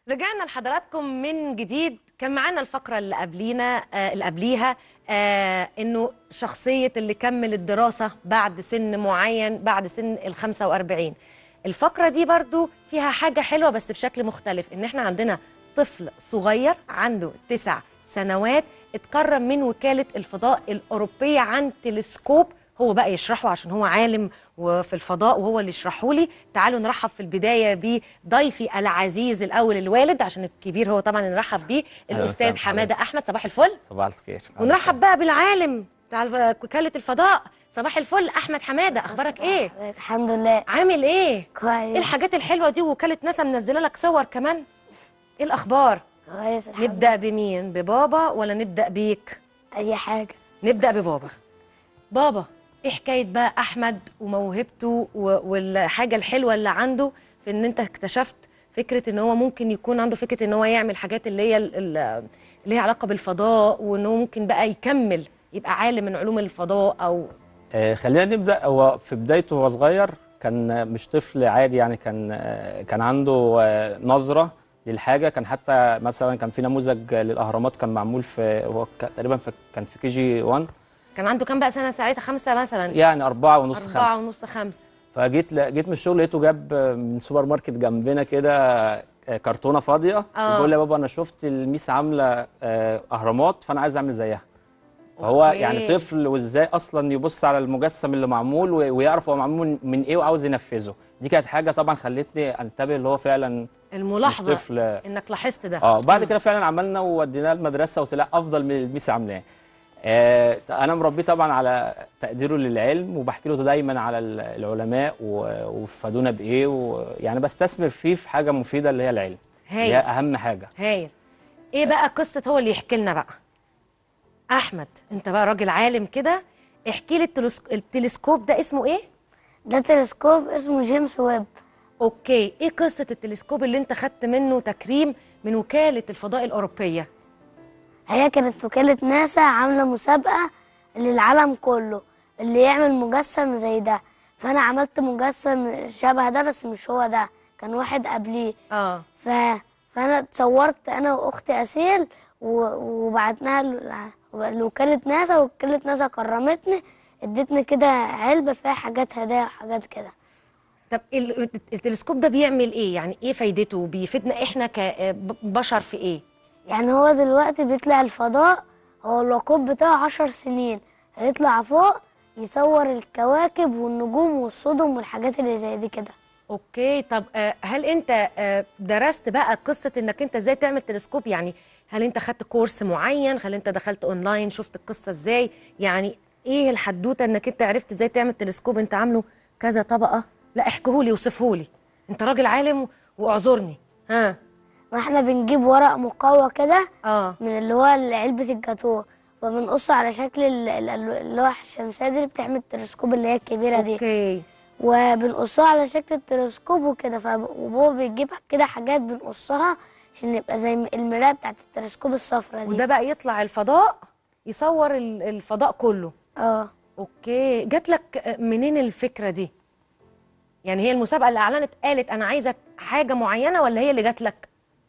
رجعنا لحضراتكم من جديد كان معانا الفقرة اللي قبلينا آه اللي قبليها آه انه شخصية اللي كمل الدراسة بعد سن معين بعد سن ال 45 الفقرة دي برضو فيها حاجة حلوة بس بشكل مختلف ان احنا عندنا طفل صغير عنده تسع سنوات اتكرم من وكالة الفضاء الأوروبية عن تلسكوب هو بقى يشرحه عشان هو عالم وفي الفضاء وهو اللي يشرحه لي تعالوا نرحب في البدايه بضيفي العزيز الاول الوالد عشان الكبير هو طبعا نرحب بيه الاستاذ وسهلا حماده حضرتك. احمد صباح الفل صباح الخير ونرحب بقى بالعالم بتاع وكاله الفضاء صباح الفل احمد حماده اخبارك ايه الحمد لله عامل ايه ايه كويس الحاجات الحلوه دي وكاله ناسا منزله لك صور كمان ايه الاخبار كويس الحمد نبدا بمين ببابا ولا نبدا بيك لله. اي حاجه نبدأ ببابا بابا ايه حكاية بقى أحمد وموهبته و- والحاجة الحلوة اللي عنده في إن أنت اكتشفت فكرة إن هو ممكن يكون عنده فكرة إن هو يعمل حاجات اللي هي ال- ال- اللي هي علاقة بالفضاء وإن هو ممكن بقى يكمل يبقى عالم من علوم الفضاء أو آه خلينا نبدا هو في بدايته وهو صغير كان آه، مش طفل عادي يعني كان آه كان عنده آه نظره للحاجه كان حتى مثلا كان في نموذج للاهرامات كان معمول في هو ك- تقريبا في كان في كي جي 1 كان عنده كام بقى سنة ساعتها خمسة مثلا يعني أربعة ونص أربعة خمسة ونص خمسة فجيت ل- جيت من الشغل لقيته جاب آه، من سوبر ماركت جنبنا كده آه، كرتونه فاضيه آه. بيقول لي يا بابا انا شفت الميس عامله آه، اهرامات فانا عايز اعمل زيها فهو أوكي. يعني طفل وازاي اصلا يبص على المجسم اللي معمول و- ويعرف هو معمول من- من ايه وعاوز ينفذه دي كانت حاجه طبعا خلتني انتبه اللي هو فعلا مش الملاحظة طفل إنك لاحظت ده اه بعد كده فعلا عملنا ووديناه المدرسه وطلع افضل من الميس عاملاه آه انا مربيه طبعا على تقديره للعلم وبحكي له دايما على ال- العلماء و- وفادونا بايه ويعني بستثمر فيه في حاجه مفيده اللي هي العلم اللي هي هايل اهم حاجه هايل ايه بقى قصة هو اللي يحكي لنا بقى احمد انت بقى راجل عالم كده احكي لي التلسك... التلسكوب ده اسمه ايه ده تلسكوب اسمه جيمس ويب اوكي ايه قصة التلسكوب اللي انت خدت منه تكريم من وكالة الفضاء الاوروبية هي كانت وكالة ناسا عاملة مسابقة للعالم كله اللي يعمل مجسم زي ده فأنا عملت مجسم شبه ده بس مش هو ده كان واحد قبليه اه ف... فأنا اتصورت أنا وأختي أسيل و... وبعتناها ل- لوكالة ناسا ووكالة ناسا كرمتني ادتني كده علبة فيها حاجات هدايا وحاجات كده طب ال- التلسكوب ده بيعمل ايه يعني ايه فايدته بيفيدنا احنا كبشر في ايه يعني هو دلوقتي بيطلع الفضاء هو الوقود بتاعه عشر سنين هيطلع فوق يصور الكواكب والنجوم والصدم والحاجات اللي زي دي كده اوكي طب آه، هل انت آه، درست بقى قصه انك انت ازاي تعمل تلسكوب يعني هل انت خدت كورس معين هل انت دخلت اونلاين شفت القصه ازاي يعني ايه الحدوته انك انت عرفت ازاي تعمل تلسكوب انت عامله كذا طبقه لا احكيهولي وصفهولي انت راجل عالم واعذرني ها واحنا بنجيب ورق مقوى كده اه من اللي هو علبة الجاتوه وبنقصه على شكل ال- ال- اللوح الشمسية دي اللي بتعمل التلسكوب اللي هي الكبيرة دي اوكي وبنقصها على شكل التلسكوب وكده ف- وهو بيجيب كده حاجات بنقصها عشان يبقى زي المراية بتاعت التلسكوب الصفرا دي وده بقى يطلع الفضاء يصور ال- الفضاء كله اه اوكي جات لك منين الفكره دي يعني هي المسابقه اللي اعلنت قالت انا عايزه حاجه معينه ولا هي اللي جات لك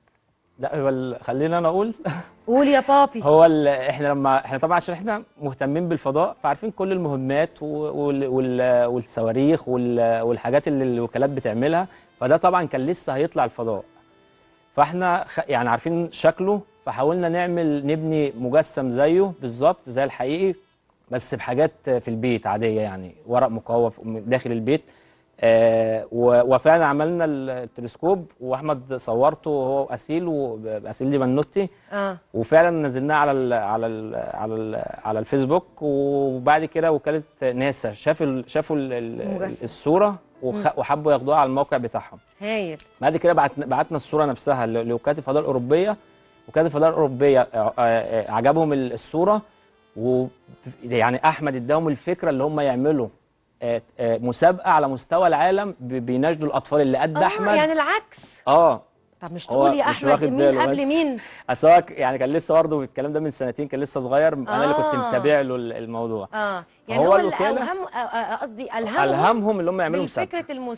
لا هو ال- خلينا انا اقول قول يا بابي هو ال- احنا لما احنا طبعا عشان احنا مهتمين بالفضاء فعارفين كل المهمات و- وال- وال- والصواريخ وال- والحاجات اللي الوكالات بتعملها فده طبعا كان لسه هيطلع الفضاء فاحنا خ- يعني عارفين شكله فحاولنا نعمل نبني مجسم زيه بالظبط زي الحقيقي بس بحاجات في البيت عاديه يعني ورق مقوى في- داخل البيت آه و- وفعلا عملنا التلسكوب واحمد صورته هو واسيل واسيل دي بنوتي اه وفعلا نزلناه على ال على ال على ال على الفيسبوك وبعد كده وكاله ناسا شافوا ال- شافوا ال- ال- المجسم. الصوره وخ- وحبوا ياخدوها على الموقع بتاعهم هايل بعد كده بعتنا بعتنا الصوره نفسها ل- لوكاله الفضاء الاوروبيه وكاله الفضاء الاوروبيه آه، آه، آه، عجبهم ال- الصوره و يعني احمد اداهم الفكره اللي هم يعملوا آه، آه، مسابقه على مستوى العالم ب- بيناشدوا الاطفال اللي قد آه احمد يعني العكس اه طب مش هو تقول يا مش احمد واخد مين باله قبل بس. مين اصل هو ك- يعني كان لسه برضه الكلام ده من سنتين كان لسه صغير انا اللي كنت آه. متابع له ال- الموضوع اه يعني هو هو اللي الوكالة اوهم آه، آه، قصدي الهمهم الهمهم اللي هم يعملوا مسابقه فكره المسابقه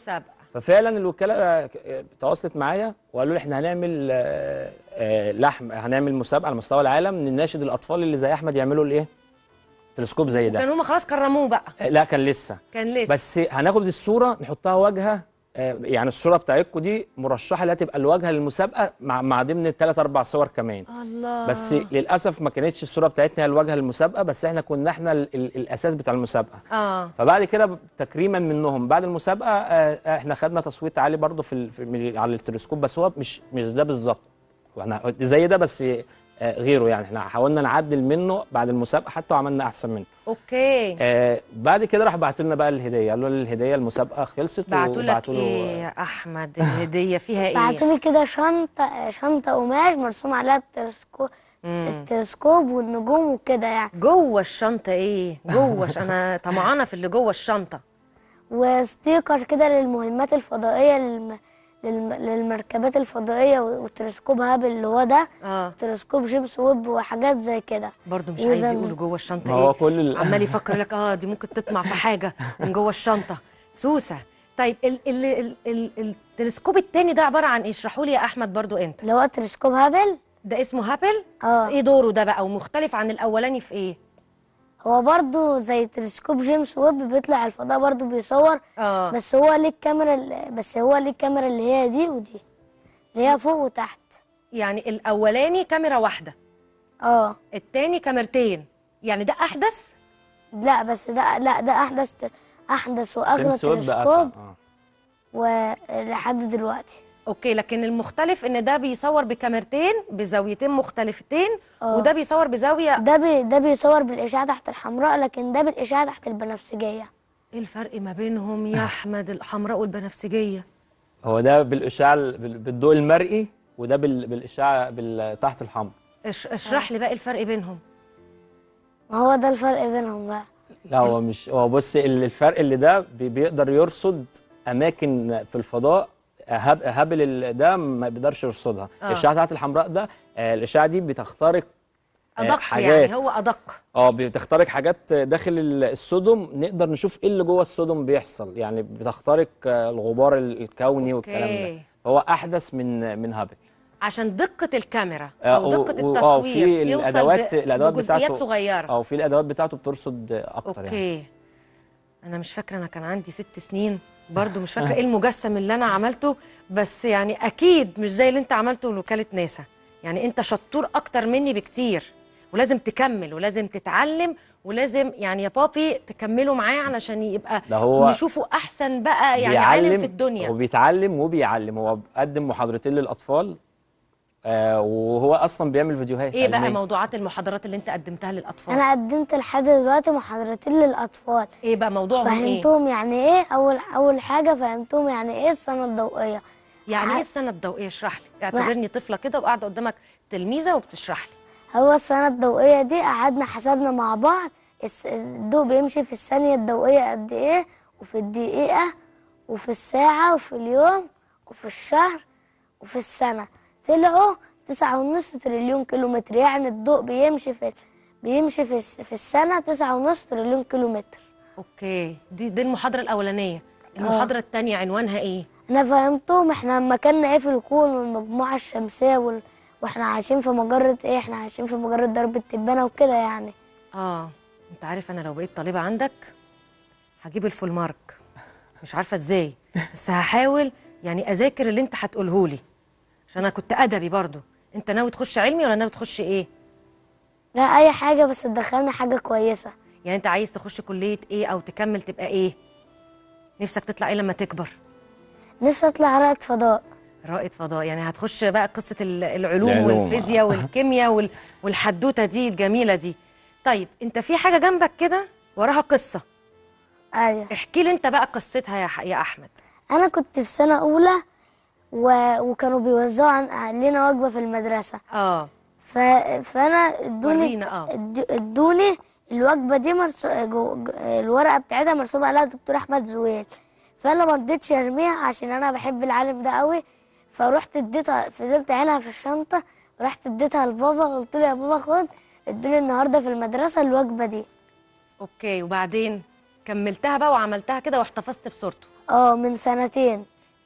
ففعلا الوكاله آه، تواصلت معايا وقالوا لي احنا هنعمل آه، آه، لحم هنعمل مسابقه على مستوى العالم نناشد الاطفال اللي زي احمد يعملوا الايه تلسكوب زي ده كانوا هم خلاص كرموه بقى آه، لا كان لسه كان لسه بس هناخد الصوره نحطها واجهه آه، يعني الصوره بتاعتكم دي مرشحه اللي هتبقى الواجهه للمسابقه مع مع ضمن الثلاث اربع صور كمان الله بس للاسف ما كانتش الصوره بتاعتنا هي الواجهه للمسابقه بس احنا كنا احنا ال ال الاساس بتاع المسابقه اه فبعد كده ب- تكريما منهم بعد المسابقه آه، احنا خدنا تصويت عالي برضه في, ال- في من- على التلسكوب بس هو مش مش ده بالظبط واحنا زي ده بس آه، غيره يعني احنا حاولنا نعدل منه بعد المسابقه حتى وعملنا احسن منه اوكي آه بعد كده راح بعتوا لنا بقى الهديه قالوا لي الهديه المسابقه خلصت بعتوا لك وبعتوا له- ايه يا احمد الهديه فيها ايه بعتولي كده شنطة شنطة قماش مرسوم عليها التلسكوب التلسكوب والنجوم وكده يعني جوه الشنطه ايه جوه ش- انا طمعانه في اللي جوه الشنطه وستيكر كده للمهمات الفضائية للم... للم... للمركبات الفضائية والتلسكوب هابل اللي هو ده اه وتلسكوب جيمس ويب وحاجات زي كده برضه مش عايز وزي- يقولوا جوه الشنطه ما هو ايه كل ال- عمال يفكر لك اه دي ممكن تطمع في حاجه من جوه الشنطه سوسه طيب ال ال ال ال التلسكوب التاني ده عباره عن ايه اشرحوا لي يا احمد برضو انت اللي هو تلسكوب هابل ده اسمه هابل اه ايه دوره ده بقى ومختلف عن الاولاني في ايه هو برضو زي تلسكوب جيمس ويب بيطلع الفضاء برضو بيصور اه بس هو ليه الكاميرا ال- بس هو ليه الكاميرا اللي هي دي ودي اللي هي فوق وتحت يعني الاولاني كاميرا واحده اه التاني كاميرتين يعني ده احدث لا بس ده لا ده احدث احدث واغلى جيمس ويب تلسكوب أسرع. آه. ولحد دلوقتي اوكي لكن المختلف ان ده بيصور بكاميرتين بزاويتين مختلفتين آه. وده بيصور بزاويه ده بي ده بيصور بالاشعه تحت الحمراء لكن ده بالاشعه تحت البنفسجيه ايه الفرق ما بينهم يا احمد الحمراء والبنفسجيه هو ده بالاشعاع ال- بال- بالضوء المرئي وده بال- بالاشعاع بال- تحت الحمر اش اشرح لي بقى الفرق بينهم ما هو ده الفرق بينهم بقى لا هو مش هو بص ال- الفرق اللي ده بي- بيقدر يرصد اماكن في الفضاء هب هابل ال- ده ما بيقدرش يرصدها آه. الاشعه بتاعت الحمراء ده آه، الاشعه دي بتخترق آه، ادق حاجات يعني هو ادق اه بتخترق حاجات داخل ال- السدم نقدر نشوف ايه اللي جوه السدم بيحصل يعني بتخترق آه، الغبار ال- الكوني والكلام أوكي. ده فهو احدث من من هابل عشان دقه الكاميرا آه، او و- دقه و- آه، التصوير وفي يوصل الادوات ب- الادوات بجزئيات بتاعته صغيره اه في الادوات بتاعته بترصد اكتر يعني اوكي انا مش فاكره انا كان عندي ست سنين برضو مش فاكره ايه المجسم اللي انا عملته بس يعني اكيد مش زي اللي انت عملته لوكاله ناسا يعني انت شطور اكتر مني بكتير ولازم تكمل ولازم تتعلم ولازم يعني يا بابي تكملوا معاه علشان يبقى ده هو نشوفه احسن بقى يعني عالم في هو الدنيا بيتعلم وبيعلم هو قدم محاضرتين للاطفال آه وهو اصلا بيعمل فيديوهات ايه بقى علمية. موضوعات المحاضرات اللي انت قدمتها للاطفال انا قدمت لحد دلوقتي محاضرتين للاطفال ايه بقى موضوعهم ايه فهمتهم يعني ايه اول اول حاجه فهمتهم يعني ايه السنه الضوئيه يعني ايه ع- السنه الضوئيه اشرح لي اعتبرني طفله كده وقاعده قدامك تلميذه وبتشرح لي هو السنه الضوئيه دي قعدنا حسبنا مع بعض الس- الضوء بيمشي في الثانيه الضوئيه قد ايه وفي الدقيقه وفي الساعه وفي اليوم وفي الشهر وفي السنه طلعوا تسعة ونص تريليون كيلومتر يعني الضوء بيمشي في بيمشي في, الس- في السنه تسعة ونص تريليون كيلومتر اوكي دي دي المحاضره الاولانيه المحاضره الثانيه عنوانها ايه انا فهمتهم احنا مكاننا ايه في الكون والمجموعه الشمسيه وال... واحنا عايشين في مجره ايه احنا عايشين في مجره درب التبانه وكده يعني اه انت عارف انا لو بقيت طالبه عندك هجيب الفول مارك مش عارفه ازاي بس هحاول يعني اذاكر اللي انت هتقوله لي عشان انا كنت ادبي برضو انت ناوي تخش علمي ولا ناوي تخش ايه لا اي حاجه بس تدخلنا حاجه كويسه يعني انت عايز تخش كليه ايه او تكمل تبقى ايه نفسك تطلع ايه لما تكبر نفسي اطلع رائد فضاء رائد فضاء يعني هتخش بقى قصة ال- العلوم العلوم، والفيزياء والكيمياء وال- والحدوتة دي الجميلة دي طيب انت في حاجة جنبك كده وراها قصة ايوه احكي لي انت بقى قصتها يا, ح- يا احمد انا كنت في سنه اولى و... وكانوا بيوزعوا عن... علينا وجبه في المدرسه اه ف... فانا ادوني ورينا، آه. اد- ادوني الوجبه دي مرسو... جو... جو- الورقه بتاعتها مرسوم عليها دكتور احمد زويل فانا ما رضيتش ارميها عشان انا بحب العالم ده قوي فروحت اديتها فضلت عينها في الشنطه ورحت اديتها لبابا قلت له يا بابا خد ادوني النهارده في المدرسه الوجبه دي اوكي وبعدين كملتها بقى وعملتها كده واحتفظت بصورته اه من سنتين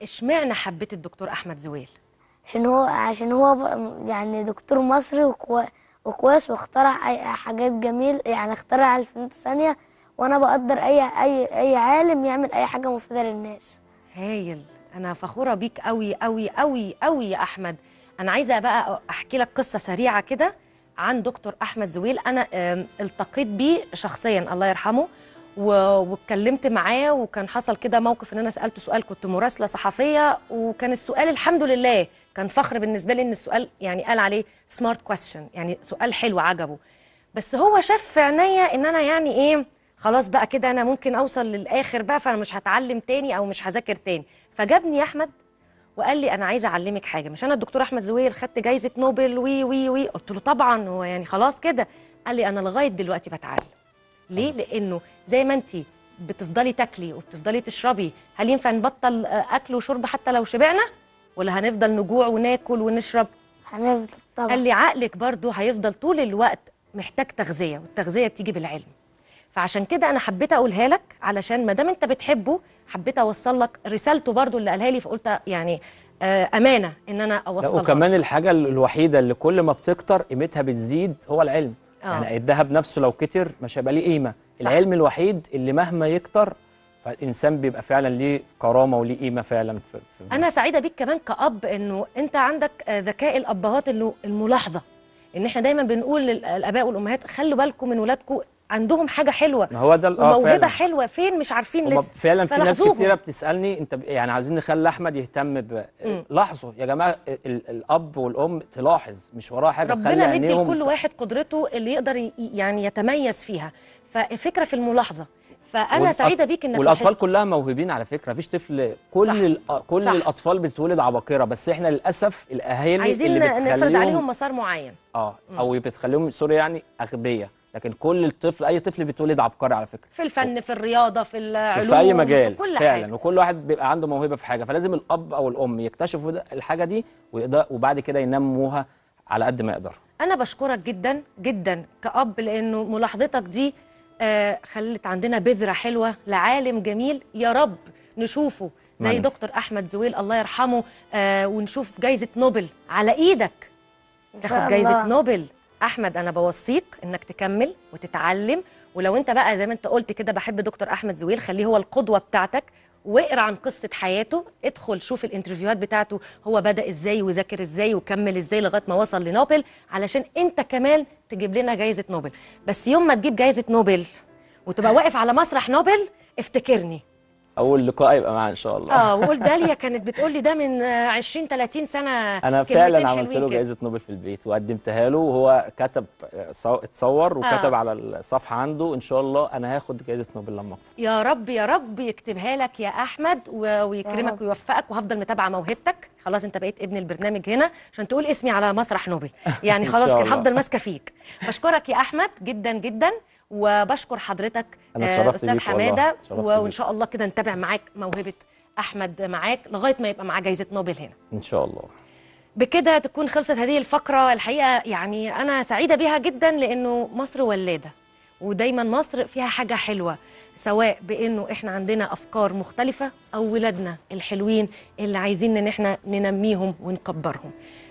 اشمعنى حبيت الدكتور احمد زويل عشان هو عشان هو ب- يعني دكتور مصري وكوي- وكويس واخترع اي حاجات جميل يعني اخترع الفينات ثانية وانا بقدر اي اي اي عالم يعمل اي حاجة مفيدة للناس هايل انا فخوره بيك قوي قوي قوي قوي يا احمد انا عايزه بقى احكي لك قصه سريعه كده عن دكتور احمد زويل انا آم، التقيت بيه شخصيا الله يرحمه و- واتكلمت معاه وكان حصل كده موقف ان انا سالته سؤال كنت مراسله صحفيه وكان السؤال الحمد لله كان فخر بالنسبه لي ان السؤال يعني قال عليه سمارت كويستشن يعني سؤال حلو عجبه بس هو شاف في عينيا ان انا يعني ايه خلاص بقى كده انا ممكن اوصل للاخر بقى فانا مش هتعلم تاني او مش هذاكر تاني فجابني يا احمد وقال لي انا عايزه اعلمك حاجه مش انا الدكتور احمد زويل خدت جايزه نوبل وي وي وي قلت له طبعا هو يعني خلاص كده قال لي انا لغايه دلوقتي بتعلم ليه لانه زي ما انت بتفضلي تاكلي وبتفضلي تشربي هل ينفع نبطل آه، اكل وشرب حتى لو شبعنا ولا هنفضل نجوع وناكل ونشرب هنفضل طبعا قال لي عقلك برضو هيفضل طول الوقت محتاج تغذيه والتغذيه بتيجي بالعلم فعشان كده انا حبيت اقولها لك علشان ما دام انت بتحبه حبيت اوصل لك رسالته برضو اللي قالها لي فقلت يعني آه امانه ان انا لا اوصلها وكمان الحاجة الوحيدة اللي كل ما بتكتر قيمتها بتزيد هو العلم آه. يعني الذهب نفسه لو كتر مش هيبقى ليه قيمة صح. العلم الوحيد اللي مهما يكتر فالإنسان بيبقى فعلا ليه كرامة وليه قيمة فعلا في, في انا سعيده بيك كمان كاب انه انت عندك آه، ذكاء الابهات اللي الملاحظه ان احنا دايما بنقول للاباء والامهات خلوا بالكم من ولادكم عندهم حاجه حلوه ما هو ده ال- اه وموهبه فعلا حلوه فين مش عارفين هما لسه فعلا في ناس فلاحظوهم. كتيره بتسالني انت ب- يعني عايزين نخلي احمد يهتم ب لاحظوا يا جماعه ال- ال- الاب والام تلاحظ مش وراها حاجه خلي ربنا مدي عينيهم لكل واحد قدرته اللي يقدر ي- يعني يتميز فيها فالفكره في الملاحظه فانا والأط- سعيده بيك انك والاطفال لاحظت. كلها موهوبين على فكره مفيش طفل كل صح. الأ- كل صح. الاطفال بتتولد عباقره بس احنا للاسف الاهالي عايزين اللي نفرض بتخليهم عليهم مسار معين اه او بتخليهم سوري يعني اغبياء لكن كل الطفل اي طفل بيتولد عبقري على فكره في الفن في الرياضه في العلوم في اي مجال في كل فعلا حاجه وكل واحد بيبقى عنده موهبه في حاجه فلازم الاب او الام يكتشفوا ده- الحاجه دي ويقدر وبعد كده ينموها على قد ما يقدروا انا بشكرك جدا جدا كاب لانه ملاحظتك دي آه خلت عندنا بذره حلوه لعالم جميل يا رب نشوفه زي أتمنى. دكتور احمد زويل الله يرحمه آه ونشوف جايزه نوبل على ايدك شاء تاخد جايزه الله. نوبل احمد انا بوصيك انك تكمل وتتعلم ولو انت بقى زي ما انت قلت كده بحب دكتور احمد زويل خليه هو القدوه بتاعتك واقرا عن قصه حياته ادخل شوف الانترفيوهات بتاعته هو بدا ازاي وذاكر ازاي وكمل ازاي لغايه ما وصل لنوبل علشان انت كمان تجيب لنا جايزه نوبل بس يوم ما تجيب جايزه نوبل وتبقى واقف على مسرح نوبل افتكرني اول لقاء يبقى معاه ان شاء الله اه وقول داليا كانت بتقول لي ده من آه، 20 30 سنه انا كلمتين فعلا عملت حلوين له كده. جائزه نوبل في البيت وقدمتها له وهو كتب صو- اتصور وكتب آه. على الصفحه عنده ان شاء الله انا هاخد جائزه نوبل لما اكبر يا رب يا رب يكتبها لك يا احمد و- ويكرمك رب. ويوفقك وهفضل متابعه موهبتك خلاص انت بقيت ابن البرنامج هنا عشان تقول اسمي على مسرح نوبل يعني إن خلاص شاء كده الله. هفضل ماسكه فيك بشكرك يا احمد جدا جدا وبشكر حضرتك أنا آه، اتشرفت استاذ بيك والله. حماده اتشرفت و- وان بيك. شاء الله كده نتابع معاك موهبه احمد معاك لغايه ما يبقى معاه جايزه نوبل هنا ان شاء الله بكده تكون خلصت هذه الفقرة الحقيقة يعني أنا سعيدة بيها جدا لأنه مصر ولادة ودايما مصر فيها حاجة حلوة سواء بأنه إحنا عندنا أفكار مختلفة أو ولادنا الحلوين اللي عايزين إن إحنا ننميهم ونكبرهم